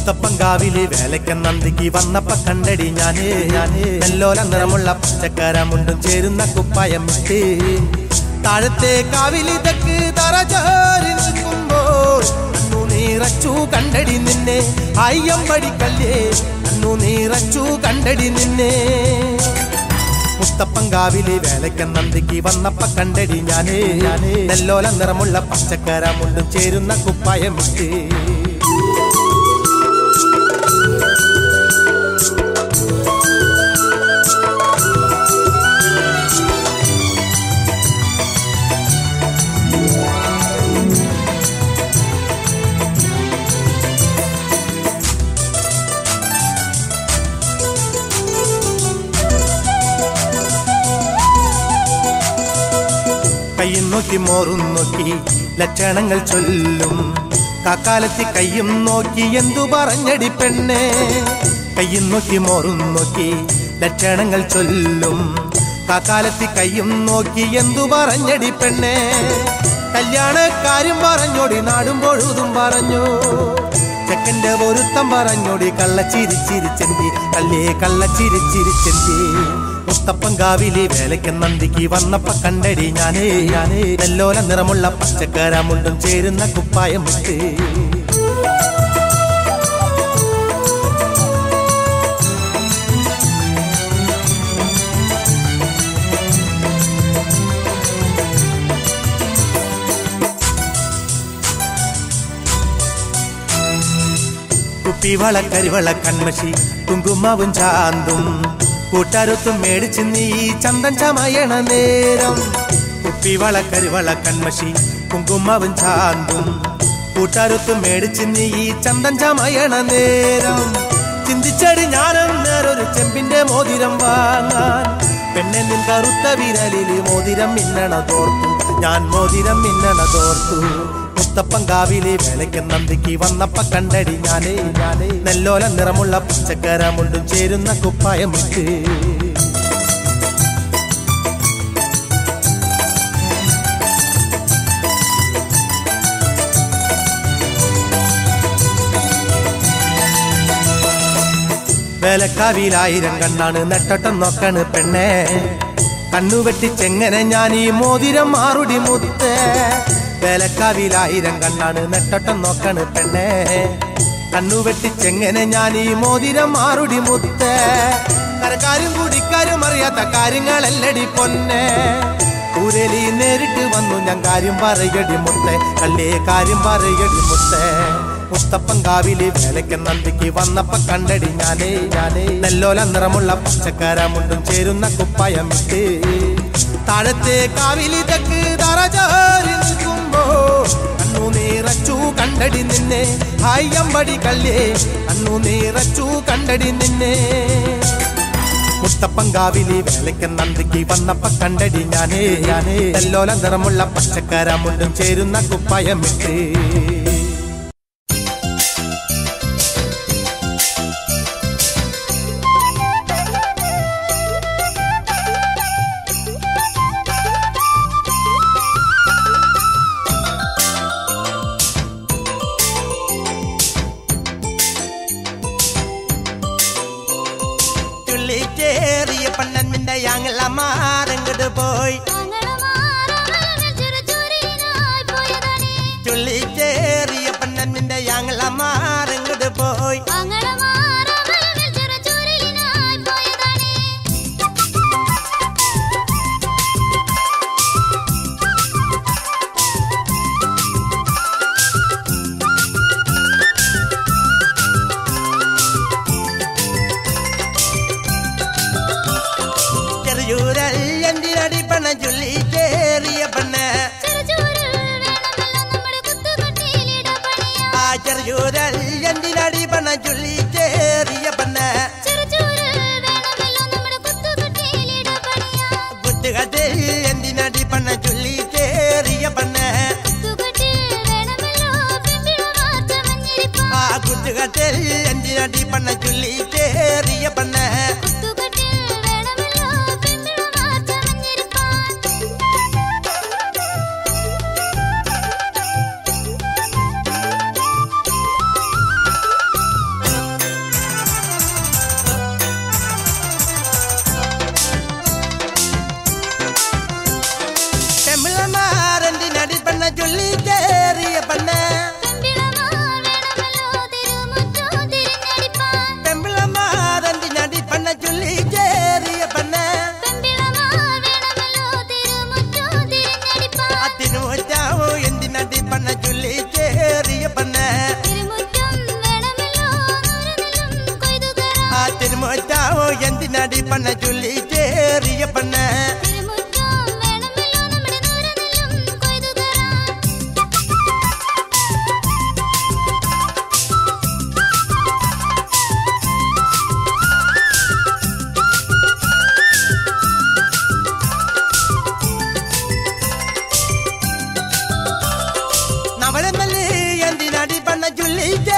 മുത്തപ്പങ്കാവില് വേലയ്ക്ക് നന്ദിക്ക് വന്നപ്പ കണ്ടടി ഞാന് ഞാന് നെല്ലോല നിറമുള്ള പച്ചക്കരമുണ്ടും ചേരുന്ന കുപ്പായം ഇട്ട് താഴത്തെ കാവിലിതക്ക് തറചാരി നിൽക്കുമ്പോൾ അന്നു നീറച്ചു കണ്ടടി നിന്നെ അയ്യമ്പടി കല്ലേ അന്നു നീറച്ചു കണ്ടടി നിന്നെ മുത്തപ്പങ്കാവില് വേലയ്ക്ക് നന്ദിക്ക് വന്നപ്പ കണ്ടടി ഞാന് ഞാന് നെല്ലോല നിറമുള്ള പച്ചക്കരമുണ്ടും ചേരുന്ന കുപ്പായം ഇട്ട് കയ്യും നോക്കി മോറും നോക്കി ലക്ഷണങ്ങൾ ചൊല്ലും കാക്കാലത്തി കയ്യും നോക്കി എന്തു പറഞ്ഞടി പെണ്ണെ കയ്യും നോക്കി മോറും നോക്കി ലക്ഷണങ്ങൾ ചൊല്ലും കാക്കാലത്തി കയ്യും നോക്കി എന്തു പറഞ്ഞടി പെണ്ണെ കല്യാണക്കാരും പറഞ്ഞോടി നാടും പൊഴുതും പറഞ്ഞു ചെക്കന്റെ ഒരുത്തം പറഞ്ഞോടി കള്ളച്ചിരിച്ചിരിച്ചെന്തി കല്ലേ കള്ളച്ചിരിച്ചിരിച്ചെന്തി മുത്തപ്പങ്കാവിലെ വേലയ്ക്ക് നന്ദിക്ക് വന്നപ്പ കണ്ടടി ഞാനേ ഞാനേ നെല്ലോല നിറമുള്ള പച്ചക്കരമുണ്ടും ചേരുന്ന കുപ്പായം ഇട്ട് കുപ്പിവള കരിവള കൺമഷി കുങ്കുമാവും ചാന്തും കൂട്ടാരത്തും മേടിച്ച് നീ ചന്തൻ ചമയണ നേരം കുപ്പിവള കരിവള കൺമഷി കുങ്കുമാവും ചാന്തും കൂട്ടാരത്തും മേടിച്ച് നീ ചന്തൻ ചമയണ നേരം ചിന്തിച്ചടി ഞാനന്നേരൊരു ചെമ്പിന്റെ മോതിരം വാങ്ങാൻ പെണ്ണെ നിൻ കറുത്ത വിരലിൽ മോതിരം മിന്നണ തോർത്തു ഞാൻ മോതിരം മിന്നണ തോർത്തു മുത്തപ്പങ്കാവിലെ വേലയ്ക്ക് നന്ദിക്ക് വന്നപ്പ കണ്ടടി ഞാനേ ഞാനേ നെല്ലോല നിറമുള്ള പച്ചക്കരമുണ്ടും ചേരുന്ന കുപ്പായം ഇട്ട് വേലക്കാവിലായിരം കണ്ണാണ് നെട്ടട്ടം നോക്കണ് പെണ്ണെ കണ്ണുവെട്ടിച്ചെങ്ങനെ ഞാൻ ഈ മോതിരം മാറുടി മുത്തേ വേലക്കാവിലായിരം കണ്ണാണ് നെട്ടട്ടം നോക്കണ് പെണ്ണെ കണ്ണുവെട്ടിച്ചെങ്ങനെ ഞാൻ ഈ മോതിരം മാറുടി മുത്തേ കരക്കാരും കുടിക്കാരും അറിയാത്ത കാര്യങ്ങളല്ലടി പൊന്നെ ഊരലി നേരിട്ട് വന്നു ഞാൻ കാര്യം പറയടി മുത്തേ കല്ലേ കാര്യം പറയടി മുത്തേ മുത്തപ്പങ്കാവില് വേലയ്ക്ക് നന്ദിക്ക് വന്നപ്പ കണ്ടടി ഞാനേ ഞാനേ നെല്ലോല നിറമുള്ള പച്ചക്കരമുണ്ടും ചേരുന്ന കുപ്പായം ഇട്ട് താഴത്തെ കാവിലിതക്ക് തറചാരി നിൽക്കുമ്പോ കണ്ണു നീറച്ചു കണ്ടടി നിന്നെ ഹായമ്പടി കല്ലേ കണ്ണു നീറച്ചു കണ്ടടി നിന്നെ മുത്തപ്പങ്കാവിലി വേലയ്ക്ക് നന്ദിക്ക് വന്നപ്പ കണ്ടടി ഞാനേ ഞാനേ എല്ലോല നിറമുള്ള പച്ചക്കരമുണ്ടും ചേരുന്ന കുപ്പായം ഇട്ട് തുള്ളിക്കേറിയ പണ്ണന്റെ ഞങ്ങളമാരങ്ങട് പോയി തുള്ളിക്കേറിയ പണ്ണന്റെ ഞങ്ങളമാരങ്ങട് പോയി ചെറിയൂരൽ എന്തിനടി പണ ചുള്ളിക്കേറിയ പണ്ണ ആ ചെറിയൂരൽ എന്തിനടി പണ ചുള്ളിക്കേറിയ പണ്ണ കുത്തുകത്തിൽ എന്തിനടി പണ ചുള്ളിക്കേറിയ പണ്ണ ആ കുത്തുകത്തിൽ എന്തിനടി പണ ചുള്ളിക്കേറിയ പണ്ണ എന്തിനാടി പണ്ണ ചൊല്ലി ചേറിയ പണ്ണ തിരുമുറ്റം വേണമല്ലോ നമ്മുടെ നൂറനെല്ലും കൊയ്തു തരാൻ നവളമല്ലി എന്തിനാടി പണ്ണ ചൊല്ലി